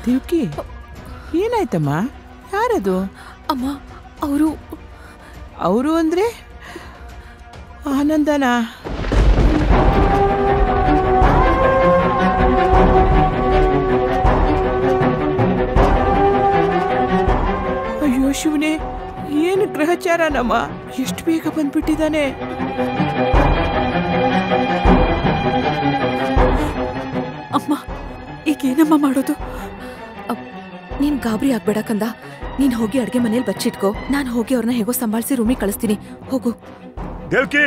ದೇವ್ಕಿ ಏನಾಯ್ತಮ್ಮ ಯಾರದು ಅಮ್ಮ ಅವರು ಅವರು ಅಂದ್ರೆ ಆನಂದನಾ ಅಯ್ಯೋ ಶಿವನೇ ಏನು ಗ್ರಹಚಾರ ನಮ್ಮ ಎಷ್ಟು ಬೇಗ ಬಂದ್ಬಿಟ್ಟಿದ್ದಾನೆ ಅಮ್ಮ ಈಗೇನಮ್ಮ ಮಾಡೋದು ಅಪ್, ನೀನ್ ಗಾಬರಿ ಆಗ್ಬೇಡ ಕಂದ ನೀನ್ ಹೋಗಿ ಅಡ್ಗೆ ಮನೇಲಿ ಬಚ್ಚಿಟ್ಕೋ ನಾನ್ ಹೋಗಿ ಅವ್ರನ್ನ ಹೇಗೋ ಸಂಭಾಳಿಸಿ ರೂಮಿಗೆ ಕಳಿಸ್ತೀನಿ ಹೋಗು ದೇವ್ಕಿ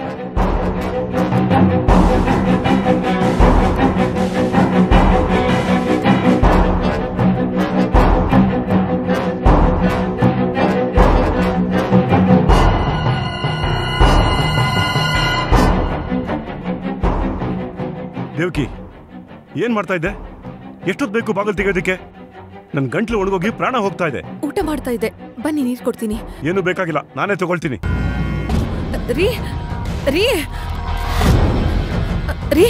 ದೇವ್ಕಿ ಏನ್ ಮಾಡ್ತಾ ಇದ್ದೆ ಎಷ್ಟೊತ್ತು ಬೇಕು ಬಾಗಿಲು ತೆಗೆಯೋದಕ್ಕೆ ನನ್ನ ಗಂಟ್ಲು ಒಣಗೋಗಿ ಪ್ರಾಣ ಹೋಗ್ತಾ ಇದೆ ಊಟ ಮಾಡ್ತಾ ಇದ್ದೆ ಬನ್ನಿ ನೀರ್ ಕೊಡ್ತೀನಿ ಏನು ಬೇಕಾಗಿಲ್ಲ ನಾನೇ ತಗೊಳ್ತೀನಿ ರೀ ರೀ ರೀ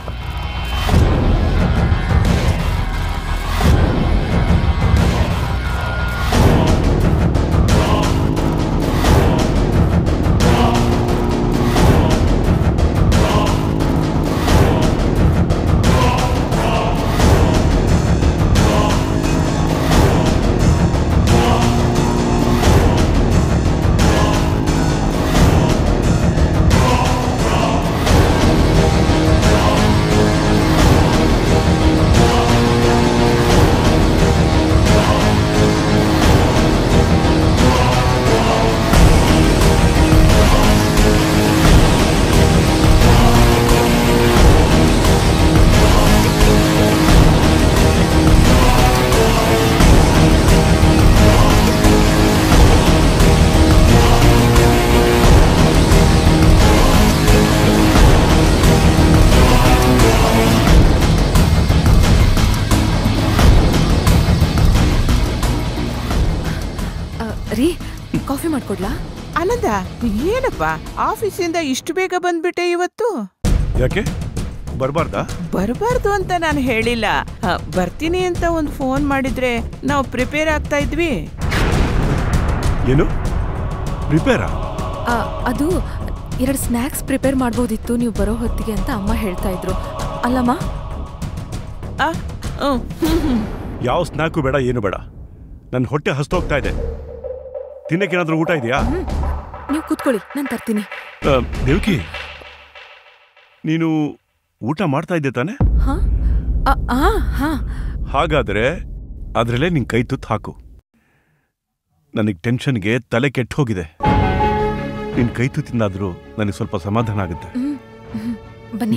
ಆ, ರೀ ಕಾಫಿ ಮಾಡ್ಕೊಡ್ಲಾ ಆನಂದ ಏನಪ್ಪ ಆಫೀಸಿಂದ ಇಷ್ಟು ಬೇಗ ಬಂದ್ಬಿಟ್ಟೆ ಇವತ್ತು ಯಾಕೆ ಬರಬಾರ್ದಾ ಬರಬಾರ್ದು ಅಂತ ನಾನು ಹೇಳಿಲ್ಲ ಹ, ಬರ್ತೀನಿ ಅಂತ ಒಂದು ಫೋನ್ ಮಾಡಿದ್ರೆ ನಾವು ಪ್ರಿಪೇರ್ ಆಗ್ತಾ ಇದ್ವಿ ಏನು ರಿಪೇರಾ ಆ, ಅದು ಎರಡು ಸ್ನ್ಯಾಕ್ಸ್ ಪ್ರಿಪೇರ್ ಮಾಡ್ಬೋದಿತ್ತು ನೀವು ಬರೋ ಹೊತ್ತಿಗೆ ಅಂತ ಅಮ್ಮ ಹೇಳ್ತಾ ಇದ್ರು ಅಲ್ಲಮ್ಮ ಆ, ಹ್ಮ್, ಹ್ಮ್, ಹ್ಮ್. ಯಾವ ಸ್ನ್ಯಾಕು ಬೇಡ ಏನು ಬೇಡ ನನ್ನ ಹೊಟ್ಟೆ ಹಸ್ತೋಗ್ತಾ ಇದೆ ತಿನ್ನಕ್ಕೇನಾದ್ರೂ ಊಟ ಇದೆಯಾ ನೀವು ಕೂತ್ಕೊಳ್ಳಿ ನಾನು ತರ್ತೀನಿ ಆ, ದೇವ್ಕಿ ನೀನು ಊಟ ಮಾಡ್ತಾ ಇದ್ದೆ ತಾನೆ ಹಾ ಆ, ಆ, ಹಾ ಹಾಗಾದ್ರೆ ಅದರಲ್ಲೇ ನಿನ್ ಕೈ ತುತ್ತು ಹಾಕು ನನಗೆ ಟೆನ್ಷನ್ಗೆ ತಲೆ ಕೆಟ್ಟು ಹೋಗಿದೆ ನಿನ್ ಕೈ ತುತ್ತಿಂದಾದ್ರೂ ನನಗೆ ಸ್ವಲ್ಪ ಸಮಾಧಾನ ಆಗುತ್ತೆ ಹ್ಮ್, ಹ್ಮ್. ಬನ್ನಿ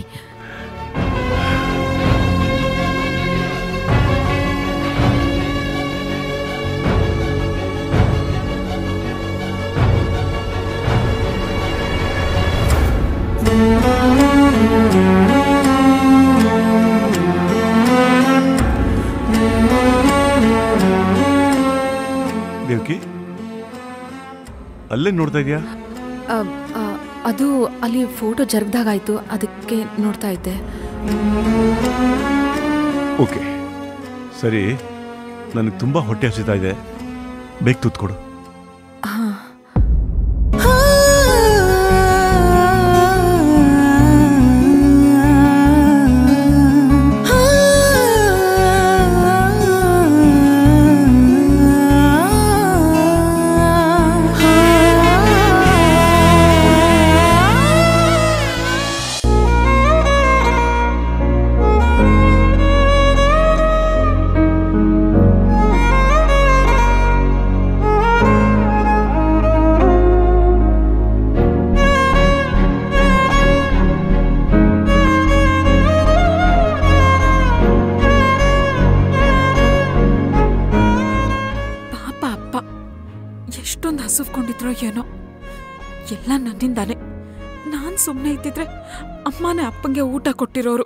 ದೇವ್ಕಿ ಅಲ್ಲೇ ನೋಡ್ತಾ ಇದೀಯಾ ಆ, ಆ, ಅದು ಅಲ್ಲಿ ಫೋಟೋ ಜರುಗ್ದಾಗಾಯ್ತು ಅದಕ್ಕೆ ನೋಡ್ತಾ ಇದ್ದೆ ಓಕೆ ಸರಿ ನನಗೆ ತುಂಬಾ ಹೊಟ್ಟೆ ಹಸಿತಾ ಇದೆ ಬೇಗ ತುತ್ತು ಕೊಡು ಹಾ ಪಾಪ ಅಪ್ಪ ಎಷ್ಟೊಂದು ಹಸುವ್ಕೊಂಡಿದ್ರೋ ಏನೋ ಎಲ್ಲ ನನ್ನಿಂದಾನೆ ನಾನ್ ಸುಮ್ಮನೆ ಇದ್ದಿದ್ರೆ ಅಮ್ಮನೇ ಅಪ್ಪಂಗೆ ಊಟ ಕೊಟ್ಟಿರೋರು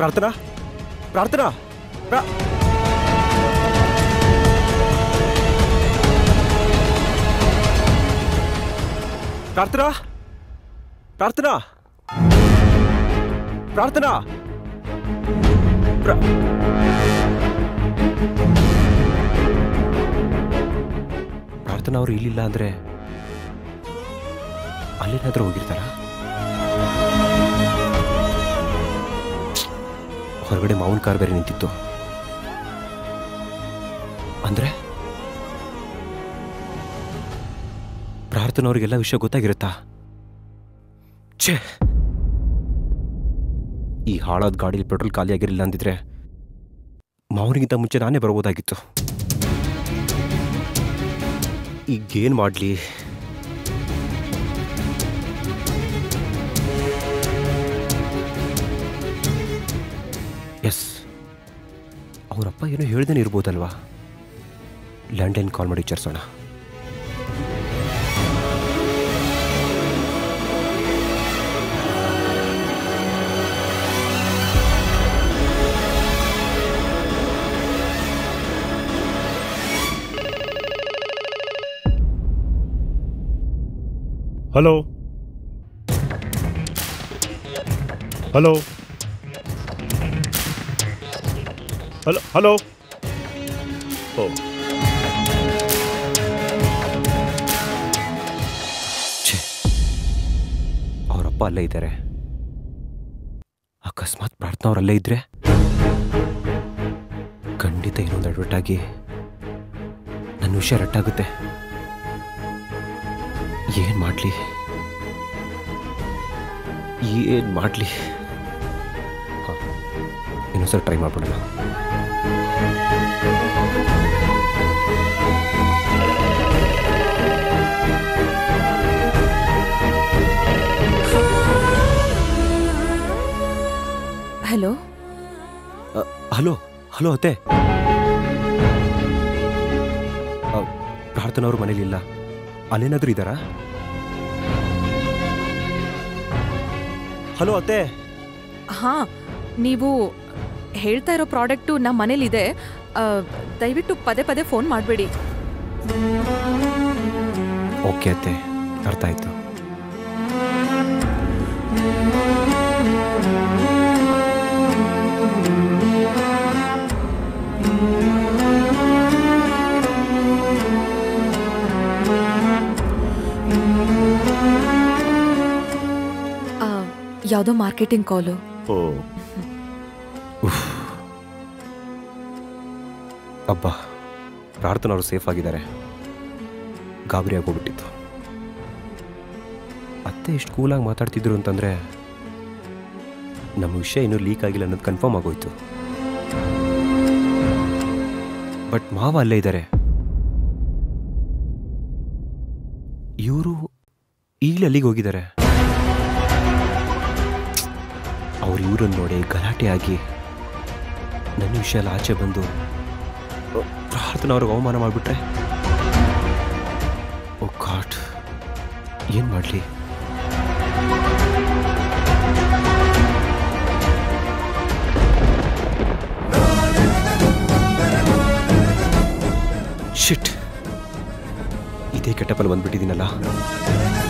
ಪ್ರಾರ್ಥನಾ ಪ್ರಾರ್ಥನಾ ಪ್ರಾ- ಪ್ರಾರ್ಥನಾ ಪ್ರಾರ್ಥನಾ ಪ್ರಾರ್ಥನಾ ಪ್ರ- ಪ್ರಾರ್ಥನಾ ಅವರು ಇಲ್ಲಿಲ್ಲ ಅಂದ್ರೆ ಅಲ್ಲೇನಾದ್ರೂ ಹೋಗಿರ್ತಾರ ಹೊರಗಡೆ ಮಾವನ್ ಕಾರ್ ಬೇರೆ ನಿಂತಿತ್ತು ಅಂದ್ರೆ ಪ್ರಾರ್ಥನಾ ಅವ್ರಿಗೆಲ್ಲ ವಿಷಯ ಗೊತ್ತಾಗಿರುತ್ತಾ ಛೇ ಈ ಹಾಳಾದ ಗಾಡೀಲಿ ಪೆಟ್ರೋಲ್ ಖಾಲಿ ಆಗಿರಲಿಲ್ಲ ಅಂದಿದ್ರೆ ಮಾವನಿಗಿಂತ ಮುಂಚೆ ನಾನೇ ಬರ್ಬೋದಾಗಿತ್ತು ಈಗೇನು ಮಾಡಲಿ ಎಸ್ ಅವರಪ್ಪ ಏನೋ ಹೇಳ್ದೇನೆ ಇರ್ಬೋದಲ್ವಾ ಲ್ಯಾಂಡ್ಲೈನ್ ಕಾಲ್ ಮಾಡಿ ವಿಚಾರಿಸೋಣ ಹಲೋ ಹಲೋ ಹಲೋ ಹಲೋ ಓ ಛೇ ಅವರಪ್ಪ ಅಲ್ಲೇ ಇದ್ದಾರೆ ಅಕಸ್ಮಾತ್ ಪ್ರಾರ್ಥನಾ ಅವ್ರು ಅಲ್ಲೇ ಇದ್ರೆ ಖಂಡಿತ ಇನ್ನೊಂದು ಅಡ್ವರ್ಟ್ ಆಗಿ ನನ್ನ ವಿಷಯ ರಟ್ಟಾಗುತ್ತೆ ಏನ್ ಮಾಡ್ಲಿ ಏನ್ ಮಾಡ್ಲಿ ಹ, ಇನ್ನೊಂದ್ಸಲ ಟ್ರೈ ಮಾಡ್ಬಿಡೋಣ ಹಲೋ ಅ, ಹಲೋ ಹಲೋ ಅತ್ತೆ ಅ, ಪ್ರಾರ್ಥನಾ ಅವ್ರ ಮನೇಲಿಲ್ಲ ಅಲ್ಲೇನಾದ್ರೂ ಇದ್ದಾರಾ ಹಲೋ ಅತ್ತೆ ಹಾ ನೀವು ಹೇಳ್ತಾ ಇರೋ ಪ್ರಾಡಕ್ಟು ನಮ್ಮ ಮನೇಲಿದೆ ಆ, ದಯವಿಟ್ಟು ಪದೇ ಪದೇ ಫೋನ್ ಮಾಡಬೇಡಿ ಓಕೆ ಅತ್ತೆ ಅರ್ಥ ಆಯ್ತು ಯಾವುದೋ ಮಾರ್ಕೆಟಿಂಗ್ ಕಾಲು ಓ ಅಬ್ಬಾ ಪ್ರಾರ್ಥನಾ ಅವರು ಸೇಫ್ ಆಗಿದ್ದಾರೆ ಗಾಬರಿ ಆಗೋಗ್ಬಿಟ್ಟಿತ್ತು ಅತ್ತೆ ಎಷ್ಟು ಕೂಲಾಗಿ ಮಾತಾಡ್ತಿದ್ರು ಅಂತಂದ್ರೆ ನಮ್ಮ ವಿಷಯ ಇನ್ನೂ ಲೀಕ್ ಆಗಿಲ್ಲ ಅನ್ನೋದು ಕನ್ಫರ್ಮ್ ಆಗೋಯ್ತು ಬಟ್ ಮಾವ ಅಲ್ಲೇ ಇದ್ದಾರೆ ಇವರು ಈಗಲೇ ಅಲ್ಲಿಗೆ ಹೋಗಿದ್ದಾರೆ ಅವ್ರು ಇವ್ರನ್ನ ನೋಡಿ ಗಲಾಟೆ ಆಗಿ ನನ್ನ ವಿಷಯ ಎಲ್ಲ ಆಚೆ ಬಂದು ಪ್ರಾರ್ಥನಾ ಅವ್ರಿಗೆ ಅವಮಾನ ಮಾಡಿಬಿಟ್ರೆ ಓ ಗಾಡ್ ಏನು ಮಾಡಲಿ ಶಿಟ್ ಇದೇ ಕೆಟ್ಟಪ್ಪಲ್ಲಿ ಬಂದ್ಬಿಟ್ಟಿದ್ದೀನಲ್ಲ